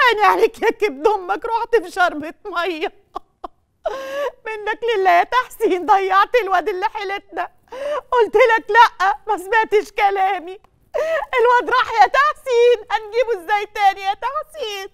عيني عليك يا كبد امك رحت في شربة ميه منك لله يا تحسين ضيعت الواد اللي حيلتنا قلت لك لا ما سمعتش كلامي الواد راح يا تحسين هنجيبه ازاي تاني يا تحسين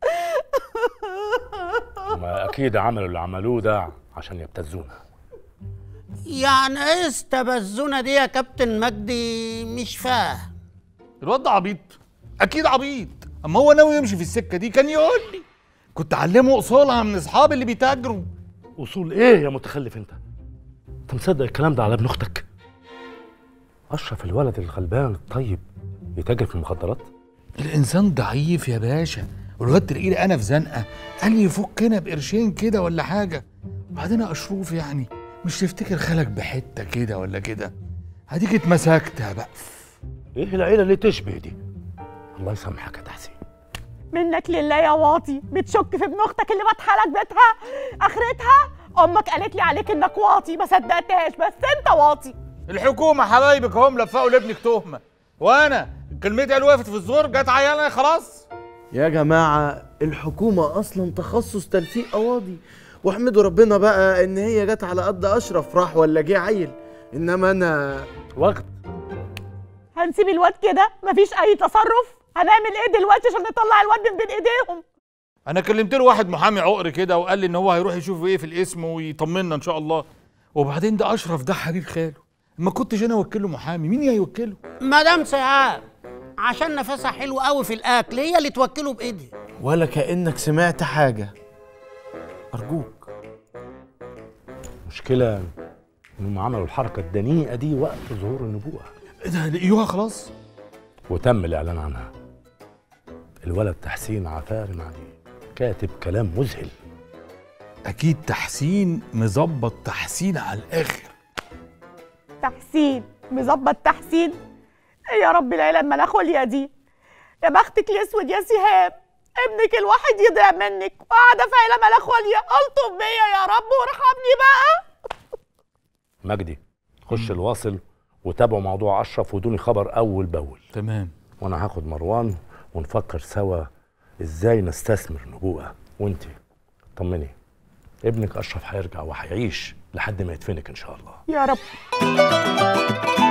ما اكيد عملوا اللي عملوه ده عشان يبتزونا يعني ايه استبزونا دي يا كابتن مجدي مش فاهم الواد ده عبيط اكيد عبيط اما هو ناوي يمشي في السكه دي كان يقول لي كنت اعلمه اصولها من اصحابي اللي بيتاجروا اصول ايه يا متخلف انت انت مصدق الكلام ده على ابن اختك اشرف الولد الغلبان الطيب يتاجر في المخدرات الانسان ضعيف يا باشا والواد تلاقيه لي انا في زنقه قال لي يفكنا بقرشين كده ولا حاجه وبعدين يا اشروف يعني مش تفتكر خالك بحته كده ولا كده هديك اتمسكت بقى ايه العيله اللي تشبه دي الله يسامحك يا تحسين منك لله يا واطي بتشك في ابن اختك اللي فاتحه لك بيتها اخرتها امك قالت لي عليك انك واطي ما صدقتهاش بس انت واطي الحكومه حبايبك هم لفقوا لابنك تهمه وانا كلمتي قال وقفت في الزور جت عيالة خلاص يا جماعة الحكومة أصلا تخصص تلفيق قواضي واحمدوا ربنا بقى إن هي جت على قد أشرف راح ولا جه عيل إنما أنا وقت هنسيب الواد كده مفيش اي تصرف هنعمل ايه دلوقتي عشان نطلع الواد من بين ايديهم انا كلمت له واحد محامي عقر كده وقال لي ان هو هيروح يشوف ايه في الاسم ويطمنا ان شاء الله وبعدين ده اشرف ده حبيب خاله ما كنتش انا اوكله محامي مين هيوكله مدام سعاد عشان نفسها حلو قوي في الاكل هي اللي توكله بايدها ولا كأنك سمعت حاجة أرجوك مشكلة انهم عملوا الحركة الدنيئة دي وقت ظهور النبوءة ايه ده لقيوها خلاص وتم الإعلان عنها الولد تحسين عفارم عليه كاتب كلام مذهل اكيد تحسين مظبط تحسين على الاخر تحسين مظبط تحسين إيه يا رب العيله المناخوليا دي يا بختك الاسود يا سهام ابنك الواحد يضيع منك وقاعده في عيله ملاخوليا الطف بيا يا رب وارحمني بقى مجدي خش الواصل وتابعوا موضوع اشرف ودوني خبر اول باول تمام وانا هاخد مروان ونفكر سوا ازاي نستثمر نبوءه وانت طمني ابنك اشرف هيرجع وهيعيش لحد ما يدفنك ان شاء الله يا رب